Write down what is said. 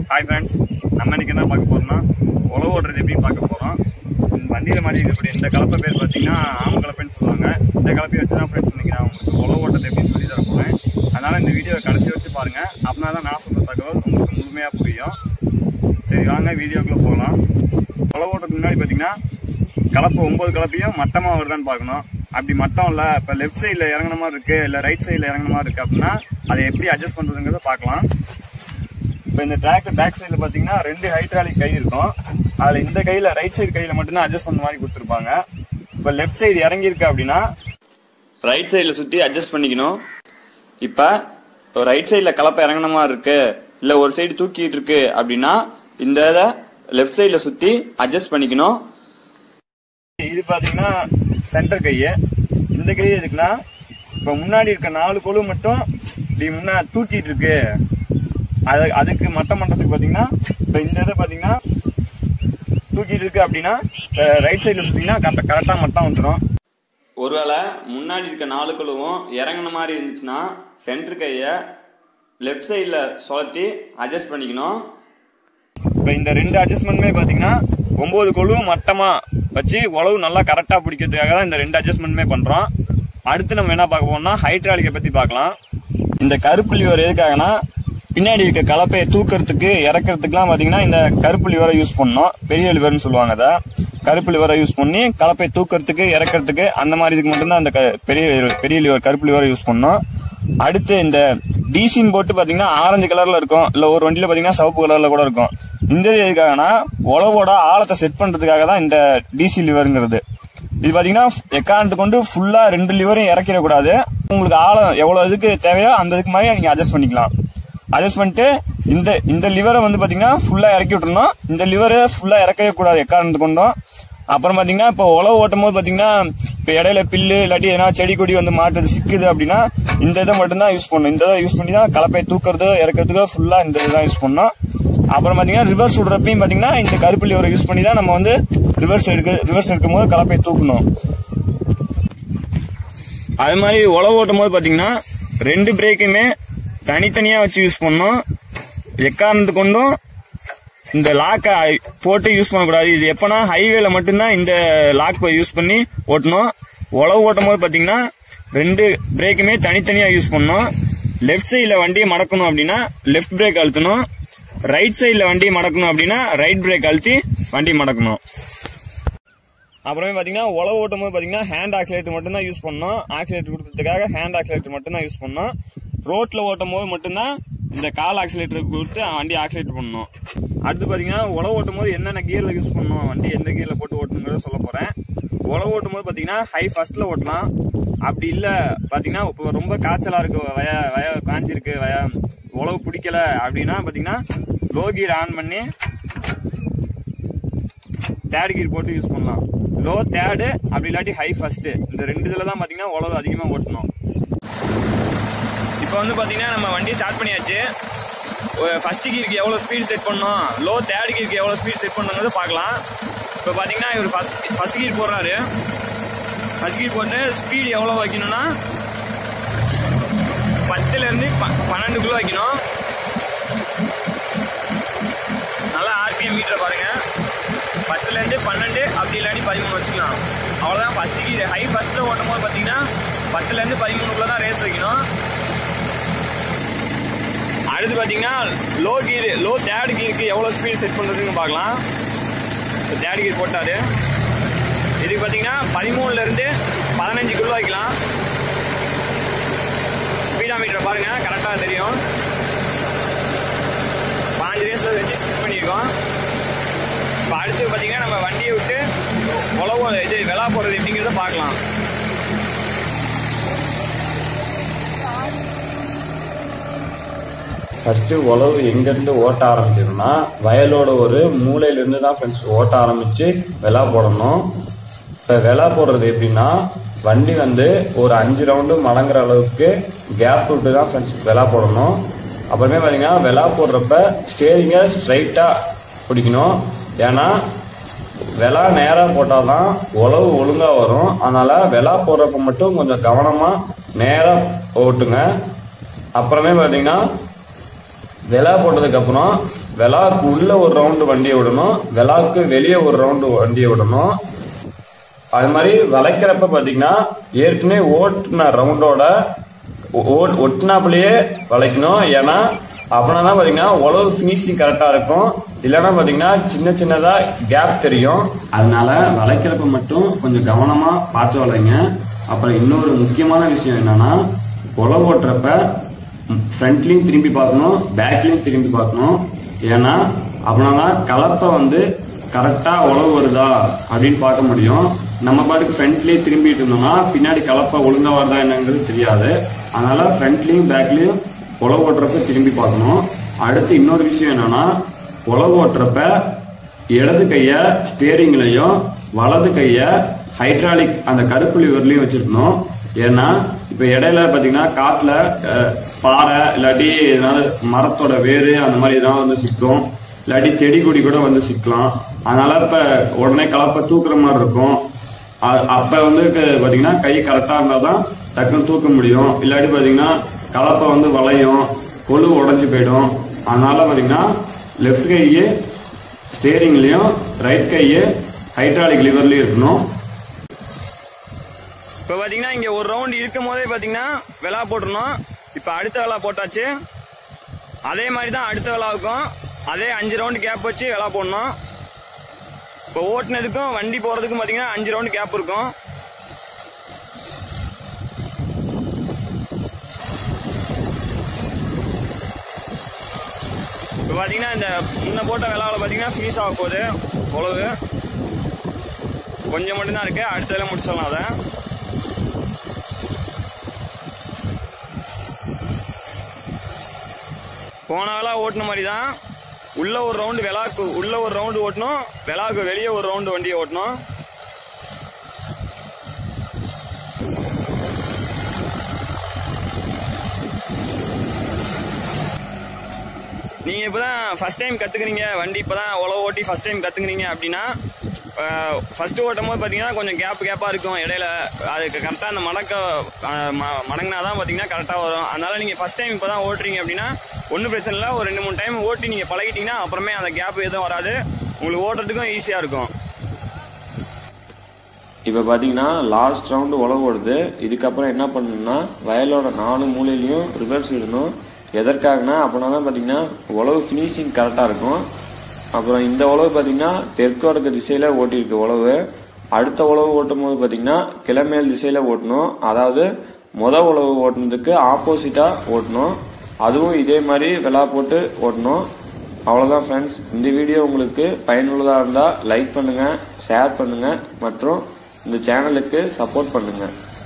hi friends நம்ம இன்னைக்கு என்ன பார்க்க போறோம்னா உழவு ஓட்டுறது எப்படி பார்க்க போறோம் வண்டியில் மாடி இருக்கக்கூடிய இந்த கலப்பை பேர் பார்த்தீங்கன்னா ஆம கலப்பைன்னு சொல்லுவாங்க இந்த கலப்பையை வச்சு தான் ஃப்ரெண்ட்ஸ் இன்னைக்கு நான் உங்களுக்கு உழவு ஓட்டுறது எப்படின்னு சொல்லி தர போறேன் அதனால இந்த வீடியோவை கடைசி வச்சு பாருங்க அப்படின்னா தான் நான் சொல்ற தகவல் உங்களுக்கு முழுமையாக புரியும் சரி வாங்க வீடியோக்குள்ள போகலாம் உழவு ஓட்டுறதுக்கு முன்னாடி பார்த்தீங்கன்னா கலப்பு ஒன்பது கலப்பையும் மட்டமாக வருதான்னு பார்க்கணும் அப்படி மட்டம் இல்லை இப்போ லெஃப்ட் சைடில் இறங்குன மாதிரி இருக்கு இல்லை ரைட் சைடில் இறங்குன மாதிரி இருக்கு அப்படின்னா அதை எப்படி அட்ஜஸ்ட் பண்ணுறதுங்கிறத பார்க்கலாம் இப்போ இந்த டிராக்டர் பேக் சைடில் பார்த்தீங்கன்னா ரெண்டு ஹைட்ராலிக் கை இருக்கும் அதில் இந்த கையில் ரைட் சைடு கையில் மட்டும்தான் அட்ஜஸ்ட் பண்ண மாதிரி கொடுத்துருப்பாங்க இப்போ லெஃப்ட் சைடு இறங்கியிருக்கு அப்படின்னா ரைட் சைடில் சுற்றி அட்ஜஸ்ட் பண்ணிக்கணும் இப்போ ரைட் சைடில் கலப்பை இறங்கின மாதிரி இருக்கு இல்லை ஒரு சைடு தூக்கிட்டு இருக்கு அப்படின்னா இந்த இதை லெஃப்ட் சைடில் சுற்றி அட்ஜஸ்ட் பண்ணிக்கணும் இது பார்த்தீங்கன்னா சென்டர் கையை இந்த கை எதுக்குன்னா இப்போ முன்னாடி இருக்க நாலு கொழு மட்டும் இப்படி முன்னா தூக்கிட்டு இருக்கு அது அதுக்கு மட்டம் பண்ணுறதுக்கு பார்த்தீங்கன்னா இப்போ இந்த இதை பார்த்தீங்கன்னா தூக்கிட்டு இருக்கு அப்படின்னா ரைட் சைடில் சுற்றிங்கன்னா கரெக்டாக கரெக்டாக மட்டம் வந்துடும் ஒருவேளை முன்னாடி இருக்க நாலு குழுவும் இறங்குன மாதிரி இருந்துச்சுன்னா சென்டர் கையை லெஃப்ட் சைடில் சுழத்தி அட்ஜஸ்ட் பண்ணிக்கணும் இப்போ இந்த ரெண்டு அட்ஜஸ்ட்மெண்ட்டுமே பார்த்தீங்கன்னா ஒம்பது கொழுவும் மட்டமாக வச்சு உழவு நல்லா கரெக்டாக பிடிக்கிறதுக்காக தான் இந்த ரெண்டு அட்ஜஸ்ட்மெண்ட்டுமே பண்ணுறோம் அடுத்து நம்ம என்ன பார்க்க போறோம்னா ஹைட்ராலிக்கை பற்றி பார்க்கலாம் இந்த கருப்பு லிவர் எதுக்காகனா பின்னாடி இருக்க கலப்பையை தூக்கிறதுக்கு இறக்கிறதுக்குலாம் பார்த்தீங்கன்னா இந்த கருப்பு லிவரை யூஸ் பண்ணோம் பெரிய லிவர்னு சொல்லுவாங்க அதை கருப்பு லிவரை யூஸ் பண்ணி கலப்பையை தூக்கிறதுக்கு இறக்கிறதுக்கு அந்த மாதிரி இதுக்கு மட்டும்தான் அந்த க- பெரிய பெரிய லிவர் கருப்பு லிவரை யூஸ் பண்ணோம் அடுத்து இந்த டிசின் போட்டு பாத்தீங்கன்னா ஆரஞ்சு கலர்ல இருக்கும் இல்ல ஒரு வண்டியில பாத்தீங்கன்னா சிவப்பு கலர்ல கூட இருக்கும் இந்த இது எதுக்காகனா உழவோட ஆழத்தை செட் பண்றதுக்காக தான் இந்த டிசி லிவருங்கிறது இது பாத்தீங்கன்னா எக்காரணத்து கொண்டு ஃபுல்லா ரெண்டு லிவரையும் இறக்கிடக்கூடாது உங்களுக்கு ஆழம் எவ்வளவு இதுக்கு தேவையோ அந்த இதுக்கு மாதிரி நீங்க அட்ஜஸ்ட் பண்ணிக்கலாம் அட்ஜஸ்ட் பண்ணிட்டு இந்த இந்த லிவரை வந்து பாத்தீங்கன்னா ஃபுல்லா இறக்கி விட்டுறணும் இந்த லிவரை ஃபுல்லா இறக்கவே கூடாது எக்காரணத்து கொண்டும் அப்புறம் பாத்தீங்கன்னா இப்போ உழவு ஓட்டும் போது பாத்தீங்கன்னா இப்போ இடையில பில்லு இல்லாட்டி எதனா செடி கொடி வந்து மாட்டுறது சிக்குது அப்படின்னா இந்த இதை மட்டும்தான் யூஸ் பண்ணணும் இந்த இதை யூஸ் பண்ணி தான் கலப்பையை தூக்குறது இறக்கிறதுக்கு ஃபுல்லா இந்த இதுதான் யூஸ் பண்ணணும் அப்புறம் பாத்தீங்கன்னா ரிவர்ஸ் விடுறப்பையும் பாத்தீங்கன்னா இந்த கருப்பு லிவரை யூஸ் பண்ணி தான் நம்ம வந்து ரிவர்ஸ் எடுக்க ரிவர்ஸ் எடுக்கும் போது கலப்பையை தூக்கணும் அது மாதிரி உழவு ஓட்டும் போது பாத்தீங்கன்னா ரெண்டு பிரேக்குமே தனித்தனியா வச்சு யூஸ் பண்ணணும் எக்காரணத்து கொண்டும் இந்த லாக்கை போட்டு யூஸ் பண்ணக்கூடாது இது எப்பனா ஹைவேல மட்டும்தான் இந்த லாக் யூஸ் பண்ணி ஓட்டணும் உழவு ஓட்டும் போது பாத்தீங்கன்னா ரெண்டு பிரேக்குமே தனித்தனியா யூஸ் பண்ணணும் லெஃப்ட் சைடில் வண்டியை மடக்கணும் அப்படின்னா லெஃப்ட் பிரேக் அழுத்தணும் ரைட் சைடில் வண்டியை மடக்கணும் அப்படின்னா ரைட் பிரேக் அழுத்தி வண்டி மடக்கணும் அப்புறமே பாத்தீங்கன்னா உழவு ஓட்டும் போது பாத்தீங்கன்னா ஹேண்ட் ஆக்சிலேட்டர் மட்டும் தான் யூஸ் பண்ணணும் ஆக்சிலேட்டர் கொடுக்கறதுக்காக ஹேண்ட் ஆக்சிலேட்டர் மட்டும் தான் யூஸ் பண்ணணும் ரோட்ல ஓட்டும் போது மட்டும்தான் இந்த கால் ஆக்சிலேட்டர் கொடுத்து வண்டி ஆக்சிலேட்டர் பண்ணணும் அடுத்து பாத்தீங்கன்னா உழவு ஓட்டும் போது என்னென்ன கியர்ல யூஸ் பண்ணணும் வண்டி எந்த கியர்ல போட்டு ஓட்டணுங்கிறத சொல்ல போறேன் உழவு ஓட்டும் போது பாத்தீங்கன்னா ஹை ஃபர்ஸ்ட்ல ஓட்டலாம் அப்படி இல்ல பாத்தீங்கன்னா இப்போ ரொம்ப காய்ச்சலா இருக்கு வய வய காஞ்சிருக்கு வய உழவு பிடிக்கல அப்படின்னா பாத்தீங்கன்னா லோ கியர் ஆன் பண்ணி தேர்ட் கீர் போட்டு யூஸ் பண்ணலாம் லோ தேர்டு அப்படி இல்லாட்டி ஹை ஃபர்ஸ்ட் இந்த ரெண்டு இதுல தான் பாத்தீங்கன்னா உழவு அதிகமா ஓட்டணும் இப்போ வந்து பாத்தீங்கன்னா நம்ம வண்டி ஸ்டார்ட் பண்ணியாச்சு ஃபர்ஸ்ட் கீருக்கு எவ்வளவு ஸ்பீட் செட் பண்ணோம் லோ தேர்ட் கீருக்கு எவ்வளவு ஸ்பீட் செட் பண்ணணுங்கிறத பார்க்கலாம் இப்போ பாத்தீங்கன்னா இவர் ஃபர்ஸ்ட் ஃபர்ஸ்ட் கீர் போடுறாரு ஃபர்ஸ்ட் கீர் போட்டு ஸ்பீடு எவ்வளவு வைக்கணும்னா பத்துல இருந்து ப- பன்னெண்டுக்குள்ள வைக்கணும் நல்லா ஆர்பிஎம் மீட்டரை பாருங்க பத்துல இருந்து பன்னெண்டு அப்படி இல்லாட்டி பதிமூணு வச்சுக்கலாம் அவ்வளவுதான் ஃபர்ஸ்ட் கீர் ஹை ஃபர்ஸ்ட்ல ஓட்டும் போது பாத்தீங்கன்னா பத்துல இருந்து பதிமூணுக்குள்ள தான் ரேஸ் வைக்கணும் அடுத்து பாத்தீங்கன்னா லோ கீர் லோ தேர்ட் கீருக்கு எவ்வளவு ஸ்பீட் செட் பண்றதுன்னு பார்க்கலாம் தேர்ட் கீர் போட்டாரு இதுக்கு பாத்தீங்கன்னா பதிமூணுல இருந்து பதினஞ்சுக்குள்ள வைக்கலாம் ஸ்பீடா மீட்டரை பாருங்க கரெக்டா தெரியும் பாஞ்சு ரேஸ்ல வச்சு ஸ்பிட் பண்ணியிருக்கோம் இப்போ அடுத்து பார்த்தீங்கன்னா நம்ம வண்டியை விட்டு உழவு இது விழா போடுறது எப்படிங்கிறத பார்க்கலாம் ஃபர்ஸ்ட் உழவு எங்கேருந்து ஓட்ட ஆரம்பிக்கணும்னா வயலோட ஒரு மூலையிலேருந்து தான் ஃப்ரெண்ட்ஸ் ஓட்ட ஆரம்பிச்சு விலா போடணும் இப்போ விலா போடுறது எப்படின்னா வண்டி வந்து ஒரு அஞ்சு ரவுண்டு மடங்குற அளவுக்கு கேப் விட்டு தான் ஃப்ரெண்ட்ஸ் விலா போடணும் அப்புறமே பார்த்தீங்கன்னா விலா போடுறப்ப ஸ்டேரிங்கை ஸ்ட்ரைட்டாக பிடிக்கணும் ஏன்னா விலா நேராக போட்டால் தான் உழவு ஒழுங்காக வரும் அதனால் விலா போடுறப்ப மட்டும் கொஞ்சம் கவனமாக நேராக ஓட்டுங்க அப்புறமே பார்த்தீங்கன்னா விலா போட்டதுக்கப்புறம் விழாக்கு உள்ள ஒரு ரவுண்டு வண்டியை விடணும் விழாக்கு வெளியே ஒரு ரவுண்டு வண்டியை விடணும் அது மாதிரி வளைக்கிறப்ப பார்த்தீங்கன்னா ஏற்கனவே ஓட்டுன ரவுண்டோட ஒட்டினாப்புலயே வளைக்கணும் ஏன்னா அப்படின்னா தான் பார்த்தீங்கன்னா உழவு ஃபினிஷிங் கரெக்டாக இருக்கும் இல்லைன்னா பார்த்தீங்கன்னா சின்ன சின்னதாக கேப் தெரியும் அதனால வளைக்கிறப்ப மட்டும் கொஞ்சம் கவனமாக பார்த்து வளைங்க அப்புறம் இன்னொரு முக்கியமான விஷயம் என்னன்னா உழவு ஓட்டுறப்ப ஃப்ரண்ட்லையும் திரும்பி பார்க்கணும் பேக்லையும் திரும்பி பார்க்கணும் ஏன்னா அப்படின்னா தான் கலப்பை வந்து கரெக்டாக உழவு வருதா அப்படின்னு பார்க்க முடியும் நம்ம பாட்டுக்கு ஃப்ரண்ட்லேயே திரும்பிட்டு இருந்தோம்னா பின்னாடி கலப்பை ஒழுங்கா வருதா என்னங்கிறது தெரியாது அதனால ஃப்ரண்ட்லேயும் பேக்லேயும் உழவு ஓட்டுறப்ப திரும்பி பார்க்கணும் அடுத்து இன்னொரு விஷயம் என்னன்னா உழவு ஓட்டுறப்ப இடது கைய ஸ்டேரிங்லையும் வலது கைய ஹைட்ராலிக் அந்த கருப்பு லிவர்லையும் வச்சிருக்கணும் ஏன்னா இப்ப இடையில பாத்தீங்கன்னா காட்டுல அஹ், பாறை இல்லாட்டி ஏதாவது மரத்தோட வேறு அந்த மாதிரி எதாவது வந்து சிக்கும் இல்லாட்டி செடி கொடி கூட வந்து சிக்கலாம் அதனால இப்ப உடனே கலப்பை தூக்குற மாதிரி இருக்கும் அ- அப்ப வந்து க- பாத்தீங்கன்னா கை கரெக்டா இருந்தா தான் டக்குன்னு தூக்க முடியும் இல்லாட்டி பாத்தீங்கன்னா கலப்பை வந்து வளையும் கொழு உடைஞ்சு போயிடும் அதனால பாத்தீங்கன்னா லெஃப்ட் கையே ஸ்டேரிங்லயும் ரைட் கையே ஹைட்ராலிக் லிவர்லயும் இருக்கணும் இப்போ பார்த்தீங்கன்னா இங்கே ஒரு ரவுண்ட் இருக்கும் போதே பார்த்தீங்கன்னா விழா போட்டுருணும் இப்போ அடுத்த விழா போட்டாச்சு அதே மாதிரி தான் அடுத்த விழாவுக்கும் அதே அஞ்சு ரவுண்டு கேப் வச்சு விழா போடணும் இப்போ ஓட்டுனதுக்கும் வண்டி போகிறதுக்கும் பார்த்தீங்கன்னா அஞ்சு ரவுண்டு கேப் இருக்கும் இப்போ பார்த்தீங்கன்னா இந்த முன்ன போட்ட விழாவில் பார்த்தீங்கன்னா ஃபினிஷ் ஆக போகுது உழவு கொஞ்சம் மட்டும்தான் இருக்கு அடுத்ததில் முடிச்சிடலாம் அதை போன வேளா ஓட்டுன மாதிரி தான் உள்ள ஒரு ரவுண்டு விளாக்கு உள்ள ஒரு ரவுண்டு ஓட்டணும் விளாக்கு வெளியே ஒரு ரவுண்டு வண்டியை ஓட்டணும் நீங்க இப்பதான் ஃபர்ஸ்ட் டைம் கத்துக்கிறீங்க வண்டி இப்பதான் உழவு ஓட்டி ஃபர்ஸ்ட் டைம் கத்துக்கிறீங்க அப்படின்னா ஃபர்ஸ்ட் ஓட்டும் போது பாத்தீங்கன்னா கொஞ்சம் கேப் கேப்பா இருக்கும் இடையில அதுக்கு கரெக்டா அந்த மடக்க அஹ், ம- மடங்கினாதான் பாத்தீங்கன்னா கரெக்டா வரும் அதனால நீங்க ஃபர்ஸ்ட் டைம் இப்பதான் ஓட்டுறீங்க அப்படின்னா ஒன்றும் பிரச்சனை இல்லை ஒரு ரெண்டு மூணு டைம் ஓட்டி நீங்க பழகிட்டீங்கன்னா அப்புறமே அந்த கேப் எதுவும் வராது உங்களுக்கு ஓட்டுறதுக்கும் ஈஸியா இருக்கும் இப்போ பார்த்தீங்கன்னா லாஸ்ட் ரவுண்டு உழவு ஓடுது இதுக்கப்புறம் என்ன பண்ணணும்னா வயலோட நாலு மூலையிலையும் ரிவர்ஸ் விடணும் எதற்காகனா அப்படின்னா தான் பார்த்தீங்கன்னா உழவு ஃபினிஷிங் கரெக்டாக இருக்கும் அப்புறம் இந்த உழவு பார்த்தீங்கன்னா தெற்கு வடக்கு திசையில் ஓட்டியிருக்கு உழவு அடுத்த உழவு ஓட்டும் போது பார்த்தீங்கன்னா கிழமேல் திசையில் ஓட்டணும் அதாவது முத உழவு ஓட்டுனதுக்கு ஆப்போசிட்டாக ஓட்டணும் அதுவும் இதே மாதிரி விழா போட்டு ஓட்டணும் அவ்வளோதான் ஃப்ரெண்ட்ஸ் இந்த வீடியோ உங்களுக்கு பயனுள்ளதாக இருந்தால் லைக் பண்ணுங்கள் ஷேர் பண்ணுங்கள் மற்றும் இந்த சேனலுக்கு சப்போர்ட் பண்ணுங்கள்